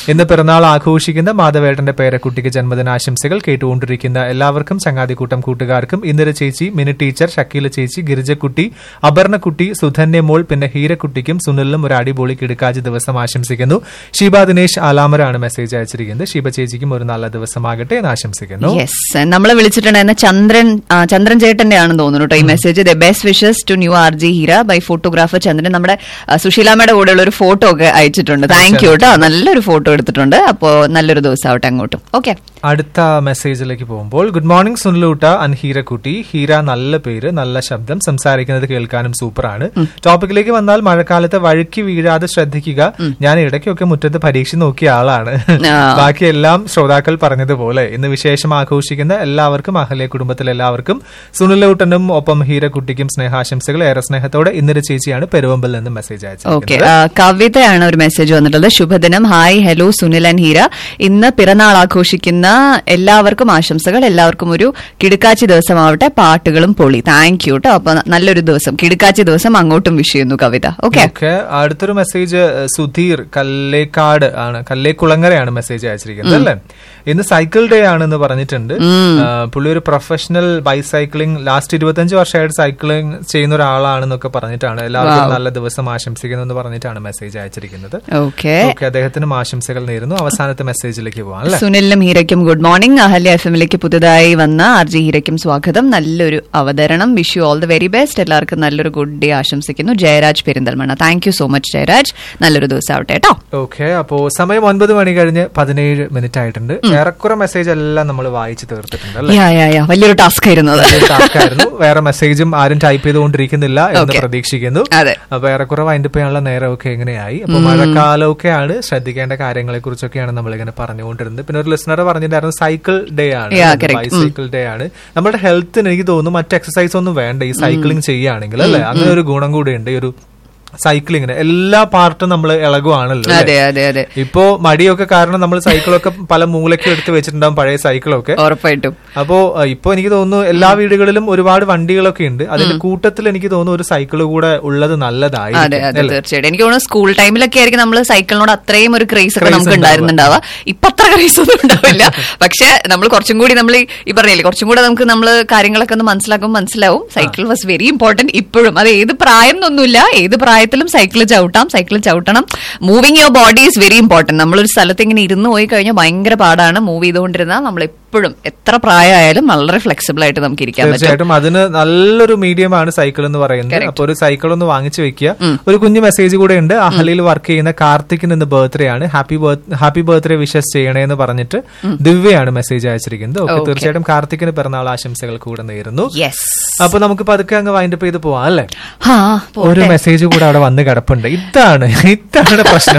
ഇന്ന് പിറന്നാൾ ആഘോഷിക്കുന്ന മാധവേട്ടന്റെ പേരക്കുട്ടിക്ക് ജന്മദിനാശംസകൾ കേട്ടുകൊണ്ടിരിക്കുന്ന എല്ലാവർക്കും ചങ്ങാതിക്കൂട്ടം കൂട്ടുകാർക്കും ഇന്ദിര ചേച്ചി മിനി ടീച്ചർ ഷക്കീല ചേച്ചി ഗിരിജക്കുട്ടി അപർണക്കുട്ടി സുധന്യ മോൾ പിന്നെ ഹീരക്കുട്ടിക്കും സുനിലിനും ഒരു അടിപൊളി കിടക്കാജ് ദിവസം ആശംസിക്കുന്നു ഷീബ ദിനേശ് ആലാമരാണ് മെസ്സേജ് അയച്ചിരിക്കുന്നത് ഷീബ ചേച്ചിക്കും ഒരു നല്ല ദിവസമാകട്ടെ എന്ന് ആശംസിക്കുന്നു യെസ് നമ്മളെ വിളിച്ചിട്ടുണ്ടായിരുന്ന ചന്ദ്രൻ ആ, ചന്ദ്രൻ ചേട്ടന്റെ ആണെന്ന് തോന്നുന്നു കേട്ടോ ഈ message the best wishes to new R G Heera by photographer Chandran നമ്മുടെ ആ, സുശീലാമ്മയുടെ കൂടെയുള്ള ഒരു ഫോട്ടോ ഒക്കെ അയച്ചിട്ടുണ്ട് താങ്ക് യു കേട്ടോ നല്ലൊരു ഫോട്ടോ എടുത്തിട്ടുണ്ട് അപ്പോ നല്ലൊരു ദിവസം ആവട്ടെ അങ്ങോട്ടും ഓക്കെ അടുത്ത മെസ്സേജിലേക്ക് പോകുമ്പോൾ ഗുഡ് മോർണിംഗ് സുനിലൂട്ട ആൻഡ് ഹീരക്കുട്ടി ഹീര നല്ല പേര് നല്ല ശബ്ദം സംസാരിക്കുന്നത് കേൾക്കാനും സൂപ്പറാണ് ടോപ്പിക്കിലേക്ക് വന്നാൽ മഴക്കാലത്ത് വഴുക്കി വീഴാതെ ശ്രദ്ധിക്കുക ഞാൻ ഇടയ്ക്കൊക്കെ മുറ്റത്ത് പരീക്ഷ നോക്കിയ ആളാണ് ആ. ബാക്കി എല്ലാം ശ്രോതാക്കൾ പറഞ്ഞതുപോലെ ഇന്ന് വിശേഷം ആഘോഷിക്കുന്ന എല്ലാവർക്കും അഹലെ കുടുംബത്തിലെ എല്ലാവർക്കും സുനിലൂട്ടനും ഒപ്പം ഹീരക്കുട്ടിക്കും സ്നേഹാശംസകൾ ഏറെ സ്നേഹത്തോടെ ഇന്നൊരു ചേച്ചിയാണ് പെരുവമ്പിൽ നിന്ന് മെസ്സേജ് ഓക്കെ അയച്ചത് കവിതയാണ് ഒരു മെസ്സേജ് വന്നിട്ടുള്ളത് ശുഭദിനം hi hello Sunil and Heera ഇന്ന് പിറന്നാൾ ആഘോഷിക്കുന്ന എല്ലാവർക്കും ആശംസകൾ എല്ലാവർക്കും ഒരു കിടുക്കാച്ചി ദിവസമാവട്ടെ പാട്ടുകളും പൊളി താങ്ക് യു കേട്ടോ അപ്പൊ നല്ലൊരു ദിവസം കിടുക്കാച്ചി ദിവസം അങ്ങോട്ടും വിഷ് ചെയ്യുന്നു കവിത ഓക്കെ ഓക്കെ അടുത്തൊരു മെസ്സേജ് ഏഹ്, സുധീർ കല്ലേക്കാട് ആണ് കല്ലേക്കുളങ്ങരയാണ് മെസ്സേജ് അയച്ചിരിക്കുന്നത് അല്ലേ ഇന്ന് സൈക്കിൾ ഡേ ആണെന്ന് പറഞ്ഞിട്ടുണ്ട് ആ, പുള്ളി ഒരു പ്രൊഫഷണൽ ബൈസൈക്ലിംഗ് ലാസ്റ്റ് ഇരുപത്തഞ്ച് വർഷമായിട്ട് സൈക്ലിംഗ് ചെയ്യുന്ന ഒരാളാണെന്നൊക്കെ പറഞ്ഞിട്ടാണ് എല്ലാവർക്കും നല്ല ദിവസം ആശംസിക്കുന്നു എന്ന് പറഞ്ഞിട്ടാണ് മെസ്സേജ് അയച്ചിരിക്കുന്നത് ഓക്കെ ഓക്കെ അദ്ദേഹത്തിനും ആശംസകൾ നേരുന്നു അവസാനത്തെ മെസ്സേജിലേക്ക് പോവാം അല്ലേ സുനിലിനും ഹീരയ്ക്കും ഗുഡ് മോർണിംഗ് അഹല്യ എഫ് എമ്മിലേക്ക് പുതുതായി വന്ന ആർ ജി ഹീരയ്ക്കും സ്വാഗതം നല്ലൊരു അവതരണം wish you all the very best എല്ലാവർക്കും നല്ലൊരു ഗുഡ് ഡേ ആശംസിക്കുന്നു Jayaraj Perinthalmanna thank you so much Jayaraj നല്ലൊരു ദിവസം ആവട്ടെ കേട്ടോ ഓക്കെ അപ്പോ സമയം ഒൻപത് മണി കഴിഞ്ഞ് പതിനേഴ് മിനിറ്റ് ആയിട്ടുണ്ട് ഏറെക്കുറെ മെസ്സേജ് എല്ലാം നമ്മൾ വായിച്ചു തീർത്തിട്ടുണ്ട് അല്ലേ യാ യാ യാ വലിയൊരു ടാസ്ക് ആയിരുന്നു അത് വലിയ task ആയിരുന്നു വേറെ മെസ്സേജും ആരും ടൈപ്പ് ചെയ്തുകൊണ്ടിരിക്കുന്നില്ല എന്ന് Okay. പ്രതീക്ഷിക്കുന്നു അതെ. അപ്പൊ ഏറെക്കുറെ വൈൻഡപ്പ് ചെയ്യാനുള്ള നേരമൊക്കെ എങ്ങനെയായി അപ്പൊ മഴക്കാലമൊക്കെയാണ് ശ്രദ്ധിക്കേണ്ട കാര്യങ്ങളെ കുറിച്ചൊക്കെയാണ് നമ്മൾ ഇങ്ങനെ പറഞ്ഞുകൊണ്ടിരുന്നത് പിന്നെ ഒരു ലിസണർ പറഞ്ഞിട്ടുണ്ടായിരുന്നു സൈക്കിൾ ഡേ ആണ് Yeah, correct. ബൈസൈക്കിൾ ഡേ ആണ് നമ്മുടെ ഹെൽത്തിന് എനിക്ക് തോന്നുന്നു മറ്റ് എക്സസൈസ് ഒന്നും വേണ്ട ഈ സൈക്ലിംഗ് ചെയ്യുകയാണെങ്കിൽ അല്ലെ അങ്ങനെ ഒരു ഗുണം കൂടിയുണ്ട് ഈ ഒരു സൈക്ലിങ്ങിന് എല്ലാ പാർട്ടും നമ്മൾ ഇളകുവാണല്ലോ അല്ലേ? അതെ അതെ അതെ ഇപ്പോ മടിയൊക്കെ കാരണം നമ്മൾ സൈക്കിളൊക്കെ പല മൂലയ്ക്കും എടുത്ത് വെച്ചിട്ടുണ്ടാവും പഴയ സൈക്കിളൊക്കെ ഉറപ്പായിട്ടും അപ്പോ അഹ് ഇപ്പൊ എനിക്ക് തോന്നുന്നു എല്ലാ വീടുകളിലും ഒരുപാട് വണ്ടികളൊക്കെ ഉണ്ട് അതിന്റെ കൂട്ടത്തിൽ എനിക്ക് തോന്നുന്നു ഒരു സൈക്കിൾ കൂടെ ഉള്ളത് അതെ നല്ലതായിരിക്കും അതെ അല്ലേ? തീർച്ചയായിട്ടും എനിക്ക് തോന്നുന്നു സ്കൂൾ ടൈമിലൊക്കെ ആയിരിക്കും നമ്മൾ സൈക്കിളിനോട് അത്രയും ഒരു ക്രേസ് ഒക്കെ Craze നമുക്ക് ഉണ്ടായിരുന്നുണ്ടാവുക ഇപ്പൊ അത്ര ക്രേസ് ഒന്നും ഉണ്ടാവില്ല പക്ഷെ നമ്മൾ കുറച്ചും കൂടി നമ്മൾ ഈ പറഞ്ഞില്ലേ കുറച്ചും കൂടെ നമുക്ക് നമ്മൾ കാര്യങ്ങളൊക്കെ ഒന്ന് മനസ്സിലാക്കുമ്പോൾ മനസ്സിലാവും സൈക്കിൾ വാസ് വെരി ഇമ്പോർട്ടന്റ് ഇപ്പോഴും അത് ഏത് പ്രായം എന്നൊന്നുമില്ല ഏത് പ്രായത്തിലും സൈക്കിൾ ചവിട്ടാം സൈക്കിൾ ചവിട്ടണം moving your body is very important നമ്മളൊരു സ്ഥലത്ത് ഇങ്ങനെ ഇരുന്ന് പോയി കഴിഞ്ഞാൽ ഭയങ്കര പാടാണ് മൂവ് ചെയ്തുകൊണ്ടിരുന്നാൽ നമ്മൾ എപ്പോഴും എത്ര പ്രായമായാലും വളരെ ഫ്ലെക്സിബിൾ ആയിട്ട് നമുക്ക് ഇരിക്കാൻ പറ്റും തീർച്ചയായിട്ടും അതിന് നല്ലൊരു മീഡിയമാണ് സൈക്കിൾ എന്ന് പറയുന്നത് അപ്പൊ ഒരു സൈക്കിൾ ഒന്ന് വാങ്ങിച്ചു വെക്കുക ഒരു കുഞ്ഞു മെസ്സേജ് കൂടെ ഉണ്ട് അഹലിയിൽ വർക്ക് ചെയ്യുന്ന കാർത്തിക്കിന് ഇന്ന് ബർത്ത്ഡേ ആണ് ഹാപ്പി ഹാപ്പി ബർത്ത്ഡേ വിഷസ് ചെയ്യണേ എന്ന് പറഞ്ഞിട്ട് ദിവ്യയാണ് മെസ്സേജ് അയച്ചിരിക്കുന്നത് ഓക്കെ Okay. തീർച്ചയായിട്ടും കാർത്തിക്കിന് പിറന്നാൾ ആശംസകൾ കൂടെ നേരുന്നു യെസ് അപ്പൊ നമുക്ക് പതുക്കെ അങ്ങ് വൈൻഡപ്പ് ചെയ്ത് പോവാം അല്ലേ ഹാ ഒരു മെസ്സേജ് കൂടെ അവിടെ വന്ന് കിടപ്പുണ്ട് ഇതാണ് ഇതാണ് പ്രശ്നം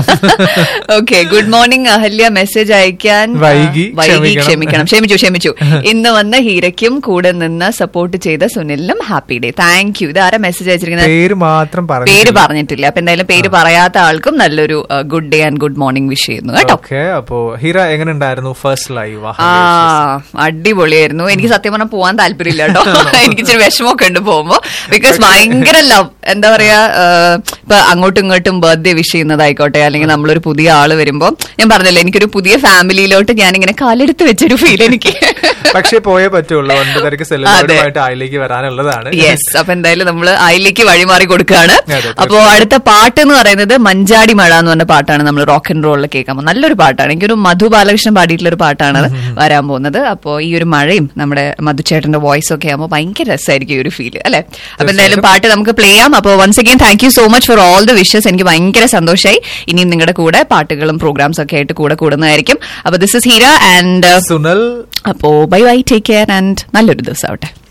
okay good morning Ahalya message അയക്കാൻ ആ, വൈകി, വൈകി ക്ഷമിക്കണം. ക്ഷമിക്കണം ക്ഷമിച്ചു ക്ഷമിച്ചു ഇന്ന് വന്ന ഹീരയ്ക്കും കൂടെ നിന്ന് സപ്പോർട്ട് ചെയ്ത സുനിലിനും ഹാപ്പി ഡേ താങ്ക് യു ഇത് ആരാ മെസ്സേജ് അയച്ചിരിക്കുന്നത് പേര് മാത്രം പറഞ്ഞു പേര് പറഞ്ഞിട്ടില്ല അപ്പൊ എന്തായാലും പേര് പറയാത്ത ആൾക്കും നല്ലൊരു good day and good morning wish ചെയ്യുന്നു കേട്ടോ ഓക്കെ അപ്പോ ഹീറ എങ്ങനെ ഉണ്ടായിരുന്നു ഫസ്റ്റ് ലൈവ് ആ അടിപൊളിയായിരുന്നു എനിക്ക് സത്യം പറഞ്ഞാൽ പോവാൻ താല്പര്യമില്ല കേട്ടോ എനിക്ക് ഇച്ചിരി വിഷമമൊക്കെ ഉണ്ട് പോകുമ്പോ ബിക്കോസ് ഭയങ്കര ലവ് എന്താ പറയാ ആ, ഇപ്പൊ അങ്ങോട്ടും ഇങ്ങോട്ടും ബർത്ത്ഡേ വിഷ് ചെയ്യുന്നതായിക്കോട്ടെ അല്ലെങ്കിൽ നമ്മളൊരു പുതിയ ആള് വരുമ്പോ ഞാൻ പറഞ്ഞല്ലോ എനിക്കൊരു പുതിയ ഫാമിലിയിലോട്ട് ഞാനിങ്ങനെ കാലെടുത്ത് വെച്ചൊരു ഫീൽ എനിക്ക് പക്ഷേ പോയേ പറ്റുള്ളൂ ഒൻപതരക്ക് സെലിബ്രേറ്റുമായിട്ട് ആയിലേക്ക് വരാനുള്ളതാണ് യെസ് അപ്പൊ എന്തായാലും നമ്മള് അതിലേക്ക് വഴിമാറി കൊടുക്കുകയാണ് അതെ, അപ്പോ അടുത്ത പാട്ട് എന്ന് പറയുന്നത് മഞ്ചാടി മഴ എന്ന് പറഞ്ഞ പാട്ടാണ് നമ്മൾ റോക്ക് ആൻഡ് റോളിൽ കേൾക്കാൻ പോകുന്നത് നല്ലൊരു പാട്ടാണ് എനിക്കൊരു മധു ബാലകൃഷ്ണൻ പാടിയിട്ടുള്ള ഒരു പാട്ടാണ് അത് വരാൻ പോകുന്നത് അപ്പോ ഈ ഒരു മഴയും നമ്മുടെ മധുചേട്ടന്റെ വോയിസ് ഒക്കെ ആകുമ്പോൾ ഭയങ്കര രസമായിരിക്കും ഈ ഒരു ഫീൽ അല്ലെ അപ്പൊ എന്തായാലും പാട്ട് നമുക്ക് പ്ലേ ചെയ്യാം അപ്പോൾ once again thank you so much for all the wishes എനിക്ക് ഭയങ്കര സന്തോഷമായി ഇനിയും നിങ്ങളുടെ കൂടെ പാട്ടുകളും പ്രോഗ്രാംസ് ഒക്കെ ആയിട്ട് കൂടെ കൂടുന്നതായിരിക്കും അപ്പൊ this is Heera and Sunil അപ്പോ bye bye take care and നല്ലൊരു ദിവസം ആവട്ടെ